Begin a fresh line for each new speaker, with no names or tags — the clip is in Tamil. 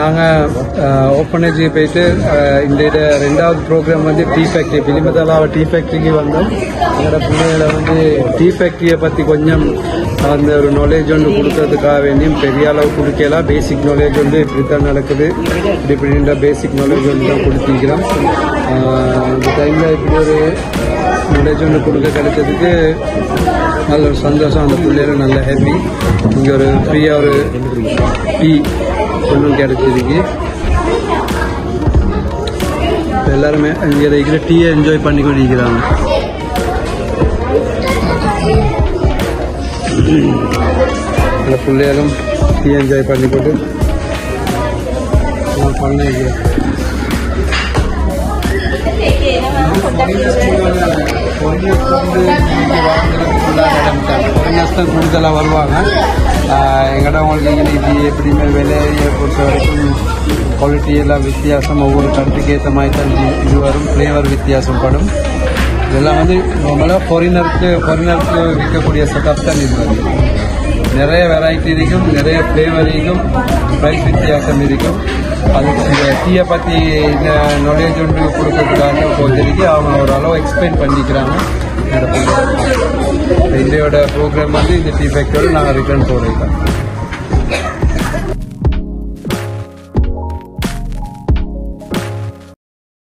நாங்கள் ஓப்பனேஜ் போயிட்டு அஹ், இந்த இட ரெண்டாவது ப்ரோக்ராம் வந்து டீ ஃபேக்ட்ரி பிலிமதலாவ டீ ஃபேக்ட்ரிக்கு வந்தோம் எங்களோட பிள்ளைகளை வந்து டீ ஃபேக்ட்ரியை பற்றி கொஞ்சம் அந்த ஒரு நாலேஜ் ஒன்று கொடுக்கறதுக்காக வேண்டியும் பெரிய அளவு கொடுக்கலாம் பேசிக் நாலேஜ் வந்து இப்படி தான் நடக்குது இப்படி இப்படின்ற பேசிக் நாலேஜ் ஒன்று தான் கொடுத்திருக்கிறோம் அஹ், இந்த டைமில் இப்படி ஒரு நாலேஜ் ஒன்று கொடுக்க கிடைச்சதுக்கு நல்ல ஒரு சந்தோஷம் அந்த பிள்ளைகளும் நல்ல ஹாப்பி இங்கே ஒரு ஃப்ரீயாக ஒரு டீ ஒன்றும் கிடைச்சிருக்கு இப்ப எல்லாருமே இங்கே இருக்கிற டீயை என்ஜாய் பண்ணி கொண்டிருக்கிறாங்க அந்த பிள்ளைகளும் டீ என்ஜாய் பண்ணி போட்டு நான் பண்ண தான் கூடுதலாக வருவாங்க எங்கள்கிட்ட உங்களுக்கு இன்னைக்கு எப்படியுமே விலையை பொறுத்த வரைக்கும் குவாலிட்டி எல்லாம் வித்தியாசம் ஒவ்வொரு கருத்துக்கு ஏற்ற மாதிரி தான் இது- இது வரும் ஃப்ளேவர் வித்தியாசப்படும் இதெல்லாம் வந்து நம்மளாக ஃபாரினருக்கு ஃபாரினருக்கு விற்கக்கூடிய செட்டப் தான் இது வந்து நிறைய வெரைட்டி இருக்கும் நிறைய ஃப்ளேவர் இருக்கும் ப்ரைஸ் வித்தியாசம் இருக்கும் அதுக்கு இந்த டீயை பற்றி இந்த நாலேஜ் ஒன்று கொடுக்கறதுக்காக கொஞ்சம் அவங்க ஒரு அளவு எக்ஸ்பிளைன் பண்ணிக்கிறாங்க என்னோட இந்தியோட ப்ரோக்ராம் வந்து இந்த டீ ஃபேக்டரி நாங்கள் ரிட்டர்ன் போடுறோம்